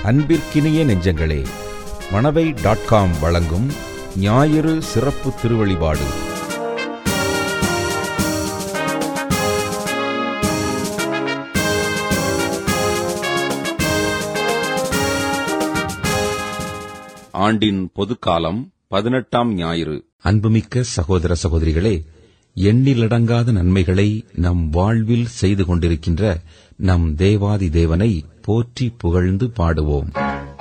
அன்பிற்கினிய நெஞ்சங்களே Manavai dot com வழங்கும் ஞாயிறு சிறப்பு திருவழிபாடு ஆண்டின் பொதுக்காலம் பதினெட்டாம் ஞாயிறு அன்புமிக்க சகோதர சகோதரிகளே எண்ணிலடங்காத நன்மைகளை நம் வாழ்வில் செய்து கொண்டிருக்கின்ற நம் தேவாதி தேவனை போற்றி புகழ்ந்து பாடுவோம்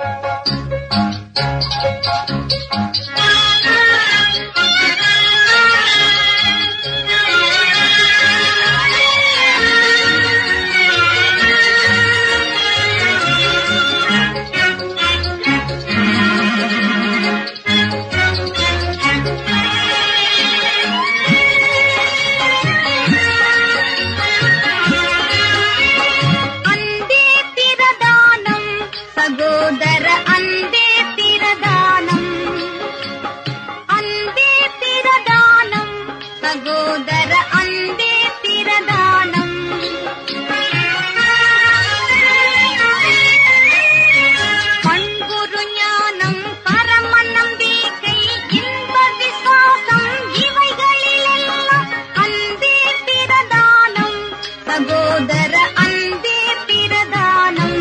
அந்தே பிரதானம் சகோதர அந்தே பிரதானம் அந்தே பிரதானம் சகோதர அந்தே பிரதானம் பண்புரு ஞானம் பரம நம்பிக்கை இன்ப விசுவாசம் இவைகளிலெல்லாம் அந்தே பிரதானம் சகோதர அந்தே பிரதானம்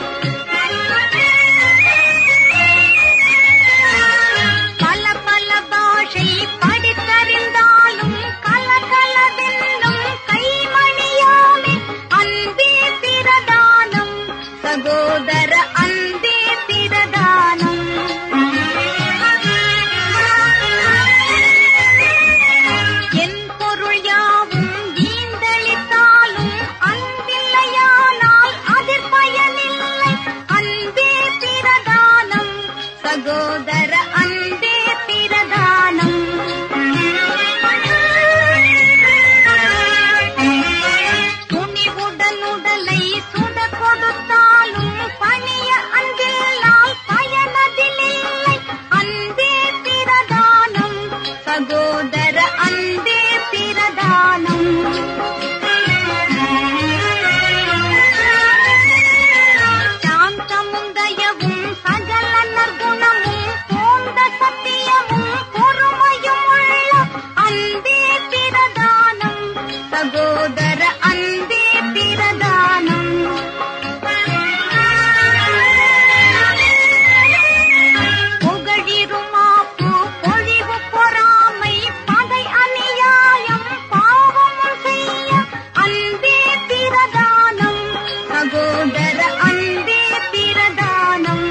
பல பல பாஷை படித்தறிந்தாலும் கலகலவென்னும் கைமணியாமே அன்பே பிரதானம் சகோதர அன்பே பிரதானம் என் பொருள் யாவும் ஈந்தளித்தாலும் அன்பில்லையானால் அதில் பயனில்லை அன்பே பிரதானம் சகோதர அன்பே பிரதானம் துணிவுடன் உடலை சுட கொடுத்தாலும் பணிய அன்பில்லால் பயனதில்லை அன்பே பிரதானம் சகோதர அன்பே பிரதானம் சாந்தமும் தயவும் சகல நற்குணமும் போந்த சத்தியமும் பொறுமையும் உள்ள அன்பே பிரதானம் சகோதர அன்பே பிரதானம் புகழிருமாப்பு பொழிவு பொறாமை பகை அநியாயம் பாவமும் செய்ய அன்பே பிரதானம் சகோதர அன்பே பிரதானம்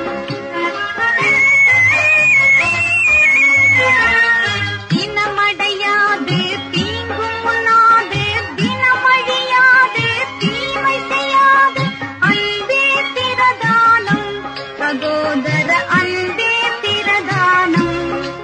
தினமடையாது தீங்கும் உண்ணாது தினமழியாது தீமை செய்யாது அன்பே பிரதானம் சகோதர அன்பே பிரதானம்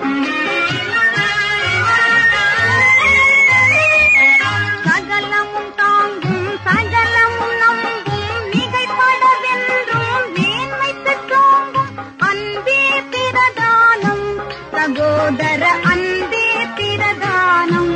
சகலமும் தாங்கும் சகலமும் நம்பும் மிகைப்படவென்றும் மேன்மை பெற்றோங்கும் அன்பே பிரதானம் சகோதர அன்பே பிரதானம்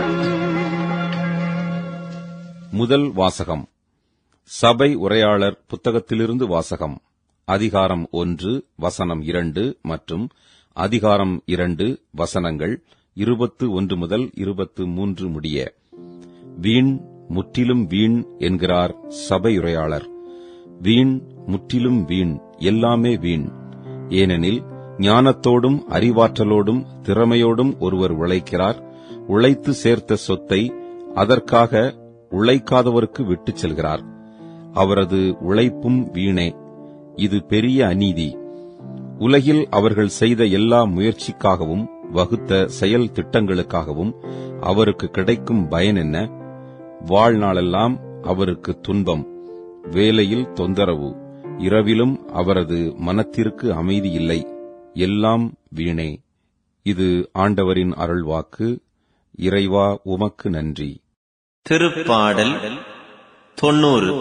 முதல் வாசகம் சபை உரையாளர் புத்தகத்திலிருந்து வாசகம் அதிகாரம் ஒன்று வசனம் இரண்டு மற்றும் அதிகாரம் இரண்டு வசனங்கள் இருபத்து ஒன்று முதல் இருபத்து மூன்று முடிய வீண் முற்றிலும் வீண் என்கிறார் சபையுரையாளர் வீண் முற்றிலும் வீண் எல்லாமே வீண் ஏனெனில் ஞானத்தோடும் அறிவாற்றலோடும் திறமையோடும் ஒருவர் உழைக்கிறார் உழைத்து சேர்த்த சொத்தை அதற்காக உழைக்காதவருக்கு விட்டுச் செல்கிறார் அவரது உழைப்பும் வீணே இது பெரிய அநீதி உலகில் அவர்கள் செய்த எல்லா முயற்சிக்காகவும் வகுத்த செயல் திட்டங்களுக்காகவும் அவருக்கு கிடைக்கும் பயன் என்ன வாழ்நாளெல்லாம் அவருக்கு துன்பம் வேலையில் தொந்தரவு இரவிலும் அவரது மனத்திற்கு அமைதி இல்லை எல்லாம் வீணே இது ஆண்டவரின் அருள்வாக்கு இறைவா உமக்கு நன்றி திருப்பாடல் தொண்ணூறு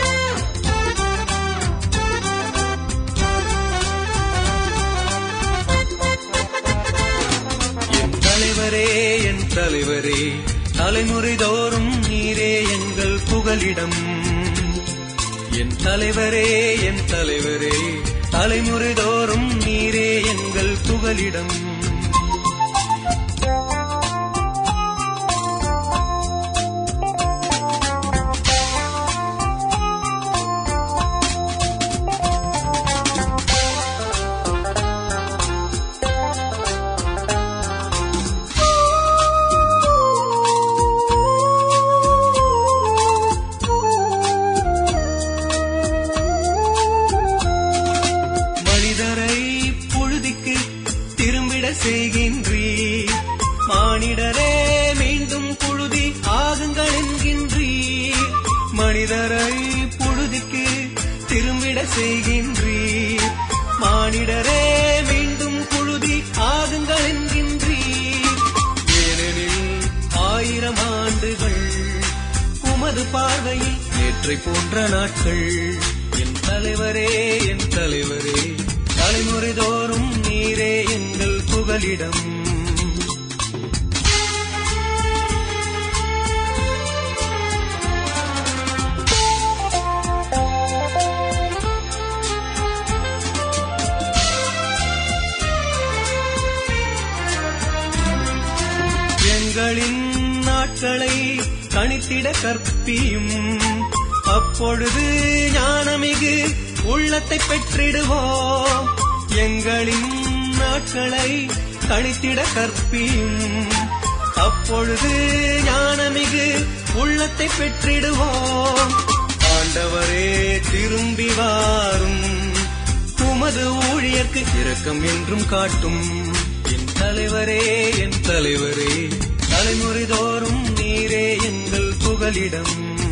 ஆ தலைவரே தலைமுறை தோறும் நீரே எங்கள் புகலிடம் என் தலைவரே என் தலைவரே தலைமுறை தோறும் நீரே எங்கள் புகலிடம் மனிதரை புழுதிக்கு திரும்பிட செய்கின்றீர் மானிடரே மீண்டும் புழுதி ஆகுங்கள் என்கின்றீர் மனிதரை புழுதிக்கு திரும்பிட செய்கின்றீர் மானிடரே மீண்டும் புழுதி ஆகுங்கள் என்கின்றீர் ஏனெனில் ஆயிரம் ஆண்டுகள் உமது பார்வையில் நேற்றை போன்ற நாட்கள் என் தலைவரே என் தலைவரே தலைமுறை தோறும் நீரே எங்கள் புகலிடம் எங்களின் நாட்களை கணித்திட கற்பியும் அப்பொழுது ஞானமிகு உள்ளத்தை பெற்றிடுவோம் எங்களின் நாட்களை கணித்திட கற்பியும் அப்பொழுது ஞானமிகு உள்ளத்தை பெற்றிடுவோம் ஆண்டவரே திரும்பி வாரும் உமது ஊழியர்க்கு இரக்கம் என்றும் காட்டும் என் தலைவரே என் தலைவரே தலைமுறை தோறும் நீரே எங்கள் புகலிடம்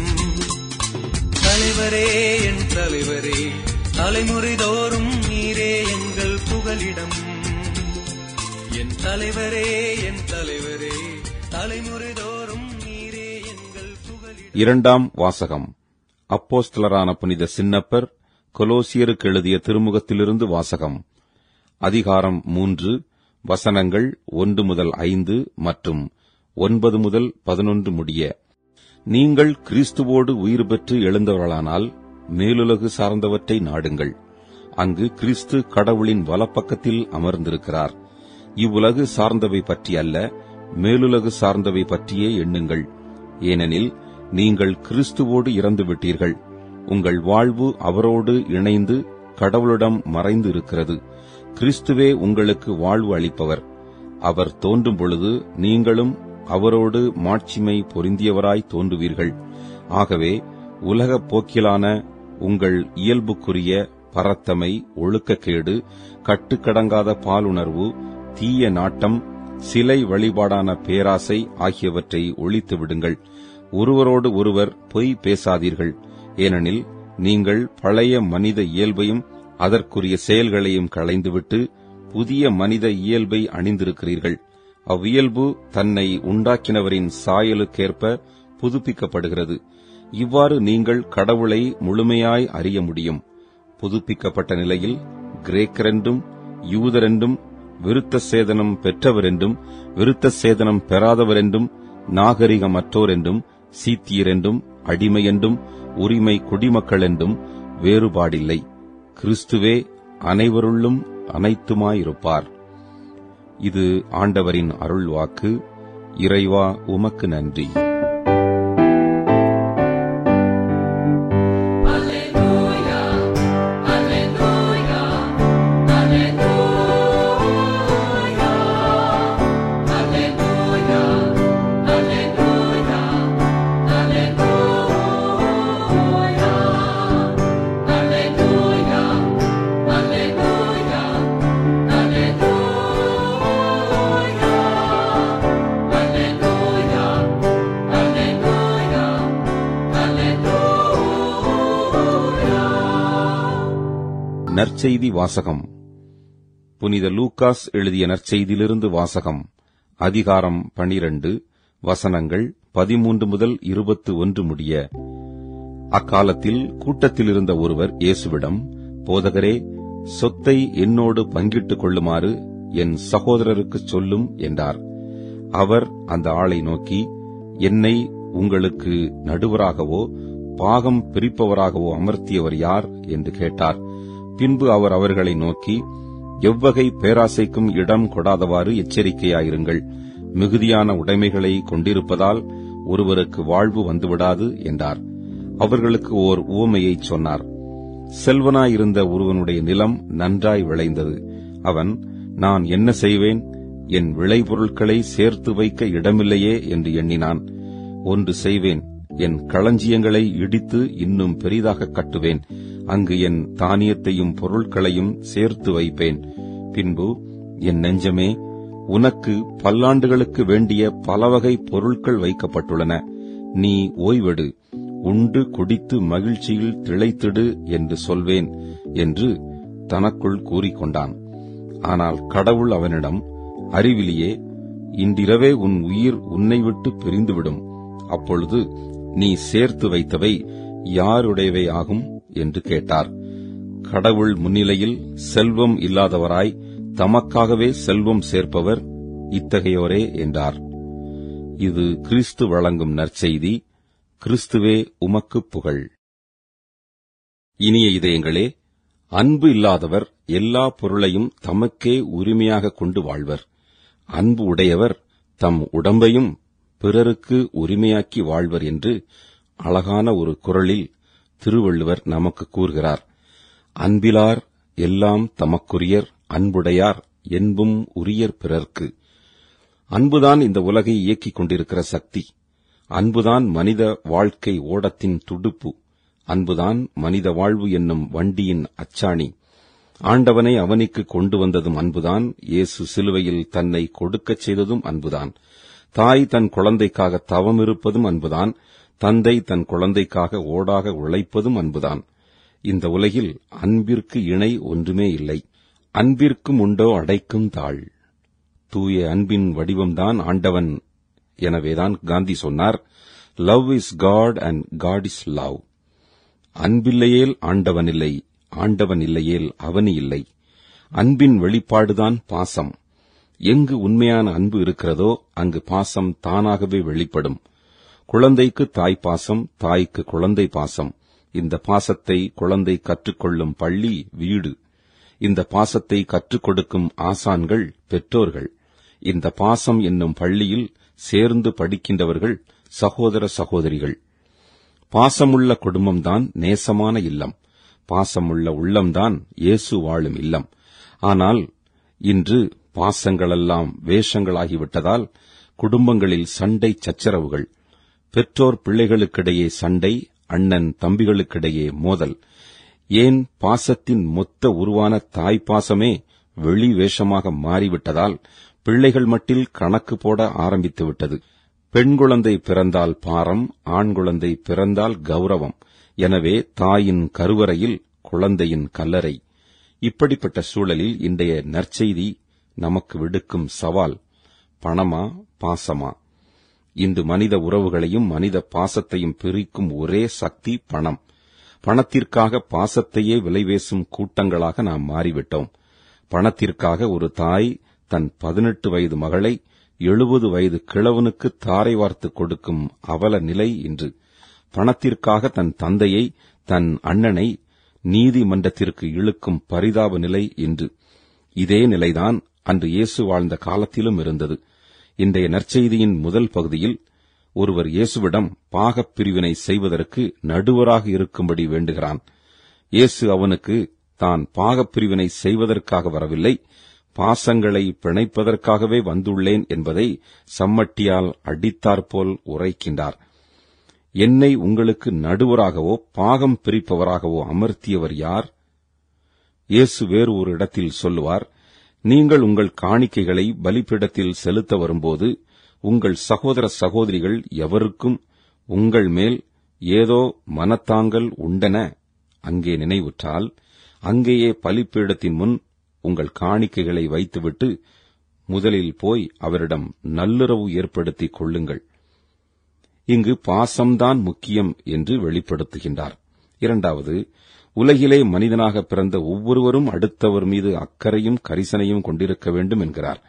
தலைவரே என் தலைவரே தலைமுறை தோறும் நீரே எங்கள் புகலிடம் என் தலைவரே என் தலைவரே தலைமுறை தோறும் நீரே எங்கள் புகலிடம் இரண்டாம் வாசகம் அப்போஸ்தலரான புனித சின்னப்பர் கொலோசியருக்கு எழுதிய திருமுகத்திலிருந்து வாசகம் அதிகாரம் மூன்று வசனங்கள் ஒன்று முதல் ஐந்து மற்றும் ஒன்பது முதல் பதினொன்று முடிய நீங்கள் கிறிஸ்துவோடு உயிர் பெற்று எழுந்தவர்களானால் மேலுலகு சார்ந்தவற்றை நாடுங்கள் அங்கு கிறிஸ்து கடவுளின் வலப்பக்கத்தில் அமர்ந்திருக்கிறார் இவ்வுலகு சார்ந்தவை பற்றி அல்ல மேலுலகு சார்ந்தவை பற்றியே எண்ணுங்கள் ஏனெனில் நீங்கள் கிறிஸ்துவோடு இறந்து விட்டீர்கள் உங்கள் வாழ்வு அவரோடு இணைந்து கடவுளிடம் மறைந்து இருக்கிறது கிறிஸ்துவே உங்களுக்கு வாழ்வு அளிப்பவர் அவர் தோன்றும் பொழுது நீங்களும் அவரோடு மாட்சிமை பொருந்தியவராய் தோன்றுவீர்கள் ஆகவே உலகப் போக்கிலான உங்கள் இயல்புக்குரிய பரத்தமை ஒழுக்கக்கேடு கட்டுக்கடங்காத பாலுணர்வு தீய நாட்டம் சிலை வழிபாடான பேராசை ஆகியவற்றை ஒழித்து விடுங்கள் ஒருவரோடு ஒருவர் பொய் பேசாதீர்கள் ஏனெனில் நீங்கள் பழைய மனித இயல்பையும் அதற்குரிய செயல்களையும் களைந்துவிட்டு புதிய மனித இயல்பை அணிந்திருக்கிறீர்கள் அவ்வியல்பு தன்னை உண்டாக்கினவரின் சாயலுக்கேற்ப புதுப்பிக்கப்படுகிறது இவ்வாறு நீங்கள் கடவுளை முழுமையாய் அறிய முடியும் புதுப்பிக்கப்பட்ட நிலையில் கிரேக்கரென்றும் யூதரென்றும் விருத்த சேதனம் பெற்றவரென்றும் விருத்த சேதனம் பெறாதவரென்றும் நாகரிகமற்றோர் என்றும் சீத்தியர் என்றும் அடிமை என்றும் உரிமை குடிமக்கள் என்றும் வேறுபாடில்லை கிறிஸ்துவே அனைவருள்ளும் அனைத்துமாயிருப்பார் இது ஆண்டவரின் அருள்வாக்கு இறைவா உமக்கு நன்றி நற்செய்தி வாசகம் புனித லூக்காஸ் எழுதிய நற்செய்தியிலிருந்து வாசகம் அதிகாரம் பனிரண்டு வசனங்கள் பதிமூன்று முதல் இருபத்து ஒன்று முடிய அக்காலத்தில் கூட்டத்தில் இருந்த ஒருவர் இயேசுவிடம் போதகரே சொத்தை என்னோடு பங்கிட்டுக் கொள்ளுமாறு என் சகோதரருக்குச் சொல்லும் என்றார் அவர் அந்த ஆளை நோக்கி என்னை உங்களுக்கு நடுவராகவோ பாகம் பிரிப்பவராகவோ அமர்த்தியவர் யார் என்று கேட்டார் பின்பு அவர் அவர்களை நோக்கி எவ்வகை பேராசைக்கும் இடம் கொடாதவாறு எச்சரிக்கையாயிருங்கள் மிகுதியான உடைமைகளை கொண்டிருப்பதால் ஒருவருக்கு வாழ்வு வந்துவிடாது என்றார் அவர்களுக்கு ஓர் உவமையைச் சொன்னார் செல்வனாயிருந்த ஒருவனுடைய நிலம் நன்றாய் விளைந்தது அவன் நான் என்ன செய்வேன் என் விளைபொருட்களை சேர்த்து வைக்க இடமில்லையே என்று எண்ணினான் ஒன்று செய்வேன் என் களஞ்சியங்களை இடித்து இன்னும் பெரிதாக கட்டுவேன் அங்கு என் தானியத்தையும் பொருட்களையும் சேர்த்து வைப்பேன் பின்பு என் நெஞ்சமே உனக்கு பல்லாண்டுகளுக்கு வேண்டிய பலவகை பொருட்கள் வைக்கப்பட்டுள்ளன நீ ஓய்வெடு உண்டு குடித்து மகிழ்ச்சியில் திளைத்திடு என்று சொல்வேன் என்று தனக்குள் கூறிக்கொண்டான் ஆனால் கடவுள் அவனிடம் அறிவிலியே இன்றிரவே உன் உயிர் உன்னை விட்டு பிரிந்துவிடும் அப்பொழுது நீ சேர்த்து வைத்தவை யாருடையவை ஆகும் என்று கேட்டார் கடவுள் முன்னிலையில் செல்வம் இல்லாதவராய் தமக்காகவே செல்வம் சேர்ப்பவர் இத்தகையோரே என்றார் இது கிறிஸ்து வழங்கும் நற்செய்தி கிறிஸ்துவே உமக்கு புகழ் இனிய இதயங்களே அன்பு இல்லாதவர் எல்லா பொருளையும் தமக்கே உரிமையாக கொண்டு வாழ்வர் அன்பு உடையவர் தம் உடம்பையும் பிறருக்கு உரிமையாக்கி வாழ்வர் என்று அழகான ஒரு குரலில் திருவள்ளுவர் நமக்கு கூறுகிறார் அன்பிலார் எல்லாம் தமக்குரியர் அன்புடையார் என்பும் உரியர் பிறர்க்கு அன்புதான் இந்த உலகை இயக்கிக் கொண்டிருக்கிற சக்தி அன்புதான் மனித வாழ்க்கை ஓடத்தின் துடுப்பு அன்புதான் மனித வாழ்வு என்னும் வண்டியின் அச்சாணி ஆண்டவனை அவனிக்கு கொண்டு வந்ததும் அன்புதான் இயேசு சிலுவையில் தன்னை கொடுக்கச் செய்ததும் அன்புதான் தாய் தன் குழந்தைக்காக தவம் இருப்பதும் அன்புதான் தந்தை தன் குழந்தைக்காக ஓடாக உழைப்பதும் அன்புதான் இந்த உலகில் அன்பிற்கு இணை ஒன்றுமே இல்லை அன்பிற்கும் உண்டோ அடைக்கும் தாழ் தூய அன்பின் வடிவம்தான் ஆண்டவன் எனவேதான் காந்தி சொன்னார் love is God and God is love அன்பில்லையேல் ஆண்டவன் இல்லை ஆண்டவன் இல்லையேல் அவனி இல்லை அன்பின் வெளிப்பாடுதான் பாசம் எங்கு உண்மையான அன்பு இருக்கிறதோ அங்கு பாசம் தானாகவே வெளிப்படும் குழந்தைக்கு தாய் பாசம் தாய்க்கு குழந்தை பாசம் இந்த பாசத்தை குழந்தை கற்றுக்கொள்ளும் பள்ளி வீடு இந்த பாசத்தை கற்றுக் கொடுக்கும் ஆசான்கள் பெற்றோர்கள் இந்த பாசம் என்னும் பள்ளியில் சேர்ந்து படிக்கின்றவர்கள் சகோதர சகோதரிகள் பாசமுள்ள குடும்பம்தான் நேசமான இல்லம் பாசமுள்ள உள்ளம்தான் இயேசு வாழும் இல்லம் ஆனால் இன்று பாசங்களெல்லாம் வேஷங்களாகிவிட்டதால் குடும்பங்களில் சண்டை சச்சரவுகள் பெற்றோர் பிள்ளைகளுக்கிடையே சண்டை அண்ணன் தம்பிகளுக்கிடையே மோதல் ஏன் பாசத்தின் மொத்த உருவான தாய் பாசமே வெளி வேஷமாக மாறிவிட்டதால் பிள்ளைகள் மட்டில் கணக்கு போட ஆரம்பித்துவிட்டது பெண் குழந்தை பிறந்தால் பாரம் ஆண் குழந்தை பிறந்தால் கௌரவம் எனவே தாயின் கருவறையில் குழந்தையின் கல்லறை இப்படிப்பட்ட சூழலில் இன்றைய நற்செய்தி நமக்கு விடுக்கும் சவால் பணமா பாசமா இன்று மனித உறவுகளையும் மனித பாசத்தையும் பிரிக்கும் ஒரே சக்தி பணம் பணத்திற்காக பாசத்தையே விலைவேசும் கூட்டங்களாக நாம் மாறிவிட்டோம் பணத்திற்காக ஒரு தாய் தன் பதினெட்டு வயது மகளை எழுபது வயது கிழவனுக்கு தாரை வார்த்து கொடுக்கும் அவல நிலை இன்று பணத்திற்காக தன் தந்தையை தன் அண்ணனை நீதிமன்றத்திற்கு இழுக்கும் பரிதாப நிலை இன்று இதே நிலைதான் அன்று இயேசு வாழ்ந்த காலத்திலும் இருந்தது இன்றைய நற்செய்தியின் முதல் பகுதியில் ஒருவர் இயேசுவிடம் பாகப் பிரிவினை செய்வதற்கு நடுவராக இருக்கும்படி வேண்டுகிறான் இயேசு அவனுக்கு தான் பாகப் பிரிவினை செய்வதற்காக வரவில்லை பாசங்களை பிணைப்பதற்காகவே வந்துள்ளேன் என்பதை சம்மட்டியால் அடித்தாற்போல் உரைக்கின்றார் என்னை உங்களுக்கு நடுவராகவோ பாகம் பிரிப்பவராகவோ அமர்த்தியவர் யார் இயேசு வேறு ஒரு இடத்தில் சொல்லுவார் நீங்கள் உங்கள் காணிக்கைகளை பலிப்பிடத்தில் செலுத்த வரும்போது உங்கள் சகோதர சகோதரிகள் எவருக்கும் உங்கள் மேல் ஏதோ மனத்தாங்கல் உண்டன அங்கே நினைவுற்றால் அங்கேயே பலிப்பீடத்தின் முன் உங்கள் காணிக்கைகளை வைத்துவிட்டு முதலில் போய் அவரிடம் நல்லுறவு ஏற்படுத்திக் கொள்ளுங்கள் இங்கு பாசம்தான் முக்கியம் என்று வெளிப்படுத்துகின்றார் இரண்டாவது உலகிலே மனிதனாக பிறந்த ஒவ்வொருவரும் அடுத்தவர் மீது அக்கறையும் கரிசனையும் கொண்டிருக்க வேண்டும் என்கிறார்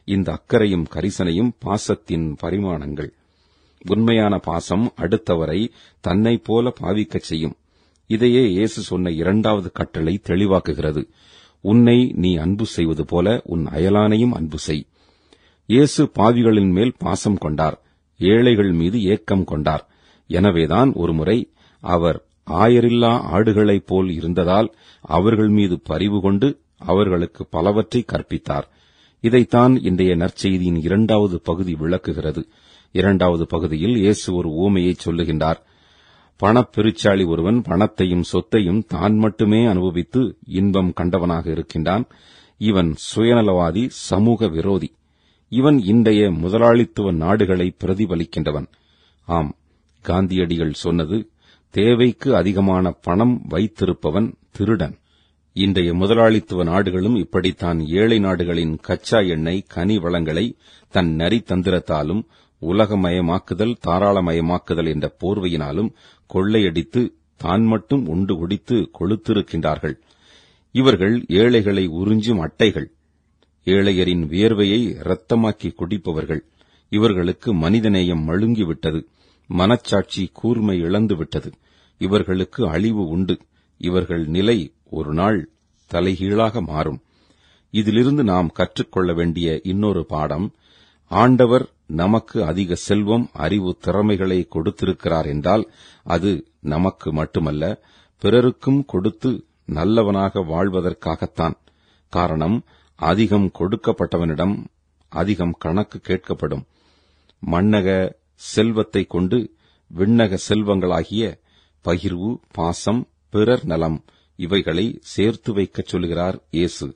இந்த அக்கறையும் கரிசனையும் பாசத்தின் பரிமாணங்கள் உண்மையான பாசம் அடுத்தவரை தன்னைப் போல பாவிக்கச் செய்யும் இதையே இயேசு சொன்ன இரண்டாவது கட்டளை தெளிவாக்குகிறது உன்னை நீ அன்பு செய்வது போல உன் அயலானையும் அன்பு செய் இயேசு பாவிகளின் மேல் பாசம் கொண்டார் ஏழைகள் மீது ஏக்கம் கொண்டார் எனவேதான் ஒருமுறை அவர் ஆயரில்லா ஆடுகளைப் போல் இருந்ததால் அவர்கள் மீது பரிவு கொண்டு அவர்களுக்கு பலவற்றை கற்பித்தார் இதைத்தான் இன்றைய நற்செய்தியின் இரண்டாவது பகுதி விளக்குகிறது இரண்டாவது பகுதியில் இயேசு ஒரு ஊமையை சொல்லுகின்றார் பணப்பெருச்சாளி ஒருவன் பணத்தையும் சொத்தையும் தான் மட்டுமே அனுபவித்து இன்பம் கண்டவனாக இருக்கின்றான் இவன் சுயநலவாதி சமூக விரோதி இவன் இன்றைய முதலாளித்துவ நாடுகளை பிரதிபலிக்கின்றவன் ஆம் காந்தியடிகள் சொன்னது தேவைக்கு அதிகமான பணம் வைத்திருப்பவன் திருடன் இன்றைய முதலாளித்துவ நாடுகளும் இப்படித்தான் ஏழை நாடுகளின் கச்சா எண்ணெய் கனி வளங்களை தன் நரி தந்திரத்தாலும் உலகமயமாக்குதல் தாராளமயமாக்குதல் என்ற போர்வையினாலும் கொள்ளையடித்து தான் மட்டும் உண்டு குடித்து கொளுத்திருக்கின்றார்கள் இவர்கள் ஏழைகளை உறிஞ்சும் அட்டைகள் ஏழையரின் வியர்வையை இரத்தமாக்கி குடிப்பவர்கள் இவர்களுக்கு மனிதநேயம் மழுங்கிவிட்டது மனச்சாட்சி கூர்மை இழந்துவிட்டது இவர்களுக்கு அழிவு உண்டு இவர்கள் நிலை ஒரு நாள் தலைகீழாக மாறும் இதிலிருந்து நாம் கற்றுக்கொள்ள வேண்டிய இன்னொரு பாடம் ஆண்டவர் நமக்கு அதிக செல்வம் அறிவு திறமைகளை கொடுத்திருக்கிறார் என்றால் அது நமக்கு மட்டுமல்ல பிறருக்கும் கொடுத்து நல்லவனாக வாழ்வதற்காகத்தான் காரணம் அதிகம் கொடுக்கப்பட்டவனிடம் அதிகம் கணக்கு கேட்கப்படும் மண்ணக செல்வத்தை கொண்டு விண்ணக செல்வங்களாகிய பகிர்வு பாசம் பிறர் நலம் இவைகளை சேர்த்து வைக்கச் சொல்கிறார் இயேசு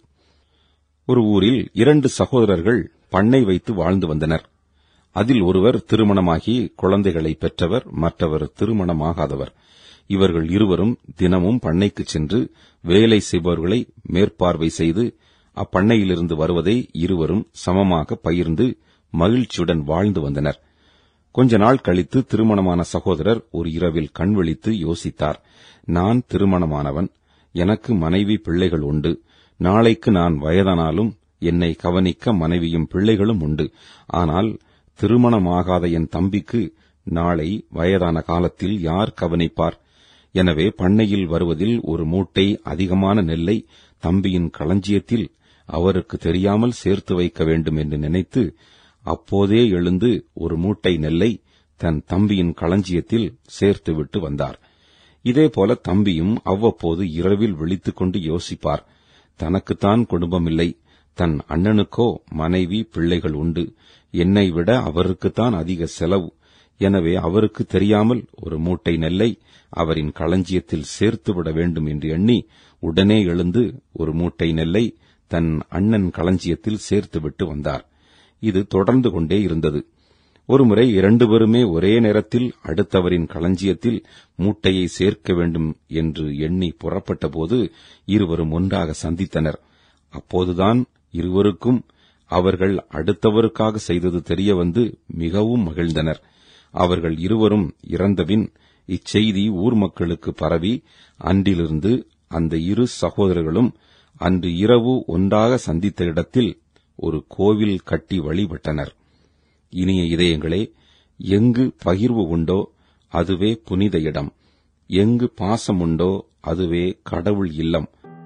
ஒரு ஊரில் இரண்டு சகோதரர்கள் பண்ணை வைத்து வாழ்ந்து வந்தனர் அதில் ஒருவர் திருமணமாகி குழந்தைகளை பெற்றவர் மற்றவர் திருமணமாகாதவர் இவர்கள் இருவரும் தினமும் பண்ணைக்குச் சென்று வேலை செய்பவர்களை மேற்பார்வை செய்து அப்பண்ணையிலிருந்து வருவதை இருவரும் சமமாக பகிர்ந்து மகிழ்ச்சியுடன் வாழ்ந்து வந்தனர் கொஞ்ச நாள் கழித்து திருமணமான சகோதரர் ஒரு இரவில் கண் விழித்து யோசித்தார் நான் திருமணமானவன் எனக்கு மனைவி பிள்ளைகள் உண்டு நாளைக்கு நான் வயதானாலும் என்னை கவனிக்க மனைவியும் பிள்ளைகளும் உண்டு ஆனால் திருமணமாகாத என் தம்பிக்கு நாளை வயதான காலத்தில் யார் கவனிப்பார் எனவே பண்ணையில் வருவதில் ஒரு மூட்டை அதிகமான நெல்லை தம்பியின் களஞ்சியத்தில் அவருக்கு தெரியாமல் சேர்த்து வைக்க வேண்டும் என்று நினைத்து அப்போதே எழுந்து ஒரு மூட்டை நெல்லை தன் தம்பியின் களஞ்சியத்தில் சேர்த்துவிட்டு வந்தார் இதேபோல தம்பியும் அவ்வப்போது இரவில் விழித்துக் கொண்டு யோசிப்பார் தனக்குத்தான் குடும்பமில்லை தன் அண்ணனுக்கோ மனைவி பிள்ளைகள் உண்டு என்னை விட அவருக்குத்தான் அதிக செலவு எனவே அவருக்கு தெரியாமல் ஒரு மூட்டை நெல்லை அவரின் களஞ்சியத்தில் சேர்த்துவிட வேண்டும் என்று எண்ணி உடனே எழுந்து ஒரு மூட்டை நெல்லை தன் அண்ணன் களஞ்சியத்தில் சேர்த்துவிட்டு வந்தார் இது தொடர்ந்து கொண்டே இருந்தது ஒருமுறை இரண்டு பேருமே ஒரே நேரத்தில் அடுத்தவரின் களஞ்சியத்தில் மூட்டையை சேர்க்க வேண்டும் என்று எண்ணி புறப்பட்டபோது இருவரும் ஒன்றாக சந்தித்தனர் அப்போதுதான் இருவருக்கும் அவர்கள் அடுத்தவருக்காக செய்தது தெரிய வந்து மிகவும் மகிழ்ந்தனர் அவர்கள் இருவரும் இறந்தபின் இச்செய்தி ஊர் மக்களுக்கு பரவி அன்றிலிருந்து அந்த இரு சகோதரர்களும் அன்று இரவு ஒன்றாக சந்தித்த இடத்தில் ஒரு கோவில் கட்டி வழிபட்டனர் இனிய இதயங்களே எங்கு பகிர்வு உண்டோ அதுவே புனித இடம் எங்கு பாசம் உண்டோ அதுவே கடவுள் இல்லம்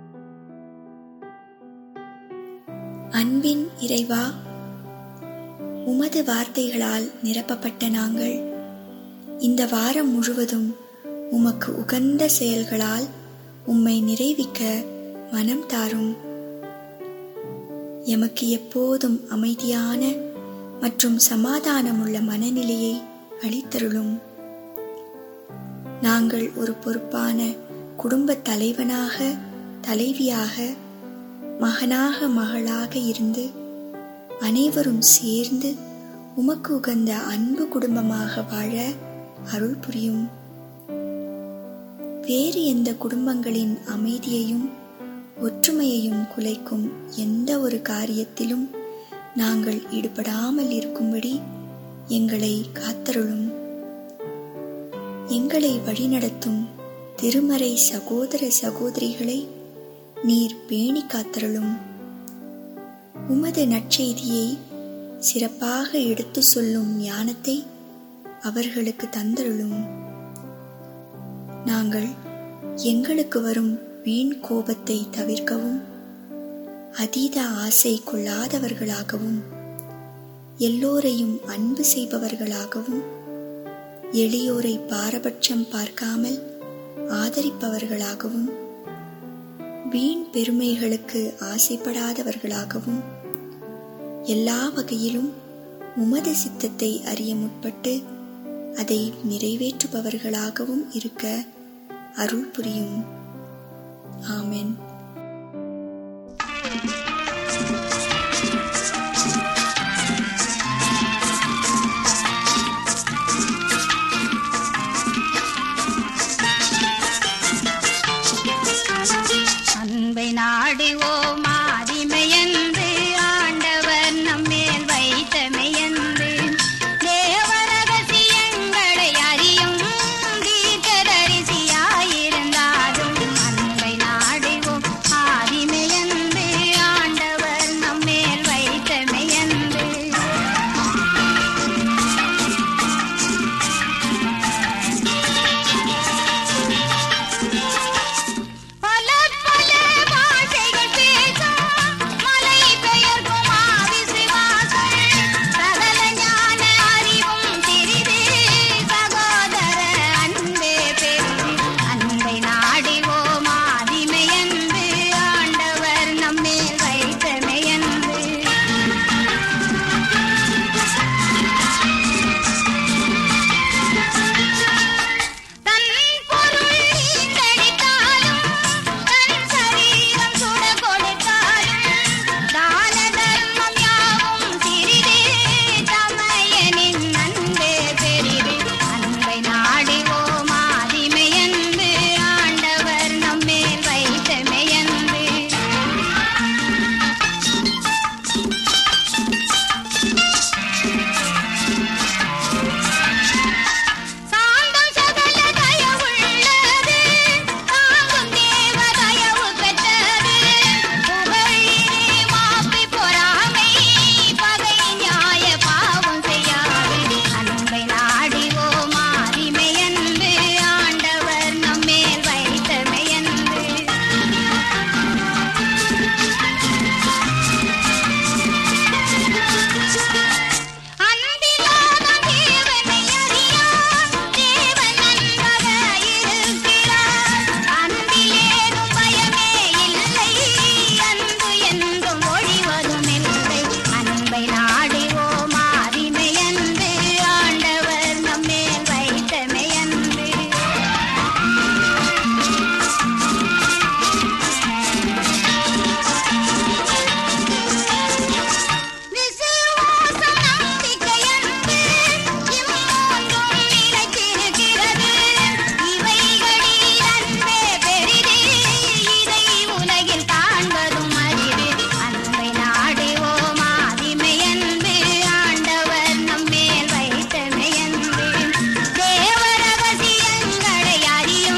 அன்பின் இறைவா உமது வார்த்தைகளால் நிரப்பப்பட்ட நாங்கள் இந்த வாரம் முழுவதும் உமக்கு உகந்த செயல்களால் உம்மை நிறைவிக்க மனம் தாரும் எமக்கு எப்போதும் அமைதியான மற்றும் சமாதானமுள்ள மனநிலையை அளித்தருளும் நாங்கள் ஒரு பொறுப்பான குடும்ப தலைவனாக தலைவியாக மகனாக மகளாக இருந்து அனைவரும் சேர்ந்து உமக்கு உகந்த அன்பு குடும்பமாக வாழ அருள் புரியும் வேறு எந்த குடும்பங்களின் அமைதியையும் ஒற்றுமையையும் குலைக்கும் எந்த ஒரு காரியத்திலும் நாங்கள் ஈடுபடாமல் இருக்கும்படி எங்களை காத்தருளும் எங்களை வழிநடத்தும் திருமறை சகோதர சகோதரிகளை நீர் பேணி காத்தருளும் உமது நற்செய்தியை சிறப்பாக எடுத்து சொல்லும் ஞானத்தை அவர்களுக்கு தந்தருளும் நாங்கள் எங்களுக்கு வரும் வீண் கோபத்தை தவிர்க்கவும் அதீத ஆசை கொள்ளாதவர்களாகவும் எல்லோரையும் அன்பு செய்பவர்களாகவும் எளியோரை பாரபட்சம் பார்க்காமல் ஆதரிப்பவர்களாகவும் வீண் பெருமைகளுக்கு ஆசைப்படாதவர்களாகவும் எல்லா வகையிலும் உமது சித்தத்தை அறிய முற்பட்டு அதை நிறைவேற்றுபவர்களாகவும் இருக்க அருள் புரியும் ஆமென் அன்பை நாடி ஓ மாதிமையன்று ஆண்டவர் நம்மேல் வைத்தமையன்று தேவரகசியங்களை அறியும் தீர்க்கதரிசியாயிருந்தாலும் அன்பை நாடி ஓ ஆதிமையன்று ஆண்டவர் நம்மேல் வைத்தமையன்று பல பல பாஷைகள் பேசும் மலை பெயர்க்கும் ஆவிசுவாசம் சகல ஞான அறிவும் சிறிது சகோதர அன்பே பெரிது அன்பை நாடிவோம் ஆதிமையன்று ஆண்டவர் நம்மேல் வைத்தமையன்று தன் பொருள் ஈந்தடித்தாலும் தன் சரீரம் சுட கொடுத்தாலும் தான தர்மம் யாவும் சிறிது தமையனின் அன்பே பெரிது அன்பை நாடிவோம் ஆதிமையன்று ஆண்டவர் நம்மேல் வைத்தமையன்று சாந்தம் சகல தயவுள்ளது தாங்கும் தேவ தயவு பெற்றது புகழிலே மாப்பி பொறாமை பகை நியாய பாவம் செய்யாது அன்பை நாடிவோம் ஆதிமையன்று ஆண்டவர் நம்மேல் வைத்தமையன்று அன்பிலாத தேவனை அறியார் தேவன் அன்பாக இருக்கிறார் அன்பிலேதும் பயமே இல்லை அன்பு என்றும் ஒழிவதும் இல்லை அன்பை நாடிவோம் ஆதிமையன்று ஆண்டவர் நம்மேல் வைத்தமையன்று விசுவாசம் நம்பிக்கையன்பு இம்மூன்றும் நிலைத்திருக்கிறது இவைகளில் அன்பே பெரிது இதை உலகில் காண்பதும் அரிது அன்பை நாடுவோம் ஆதிமையன்பு ஆண்டவர் நம்மேல் வைத்தமையன்பு தேவ ரகசியங்களை அறியும்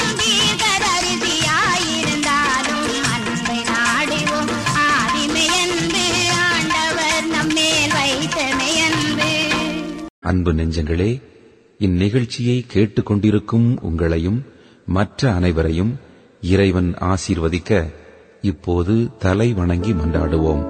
தீர்க்கதரிசியாயிருந்தாலும் அன்பை நாடுவோம் ஆதிமையன்பு ஆண்டவர் நம்மேல் வைத்தமையன்பு அன்பு நெஞ்சங்களே இந்நிகழ்ச்சியை கேட்டுக்கொண்டிருக்கும் உங்களையும் மற்ற அனைவரையும் இறைவன் ஆசீர்வதிக்க இப்போது தலை வணங்கி மன்றாடுவோம்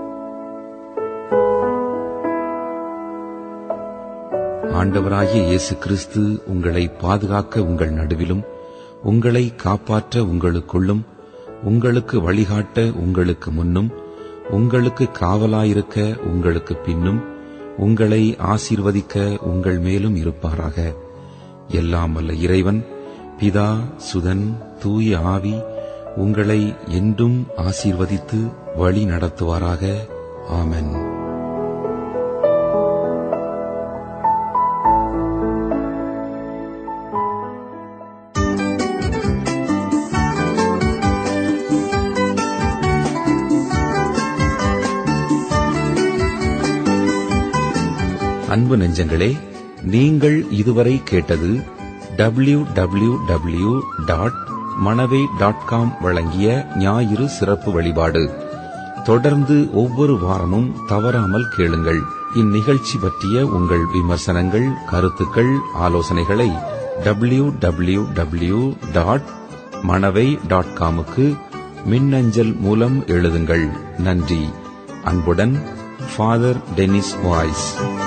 ஆண்டவராகிய இயேசு கிறிஸ்து உங்களை பாதுகாக்க உங்கள் நடுவிலும் உங்களை காப்பாற்ற உங்களுக்குள்ளும் உங்களுக்கு வழிகாட்ட உங்களுக்கு முன்னும் உங்களுக்கு காவலாயிருக்க உங்களுக்கு பின்னும் உங்களை ஆசீர்வதிக்க உங்கள் மேலும் இருப்பாராக எல்லாம் வல்ல இறைவன் பிதா சுதன் தூய ஆவி உங்களை என்றும் ஆசீர்வதித்து வழி நடத்துவாராக ஆமென் அன்பு நெஞ்சங்களே நீங்கள் இதுவரை கேட்டது W W W dot Manavai dot com வழங்கிய ஞாயிறு சிறப்பு வழிபாடு தொடர்ந்து ஒவ்வொரு வாரமும் தவறாமல் கேளுங்கள் இந்நிகழ்ச்சி பற்றிய உங்கள் விமர்சனங்கள் கருத்துக்கள் ஆலோசனைகளை W W W dot Manavai dot காமுக்கு மின்னஞ்சல் மூலம் எழுதுங்கள் நன்றி அன்புடன் ஃபாதர் டெனிஸ் வாய்ஸ்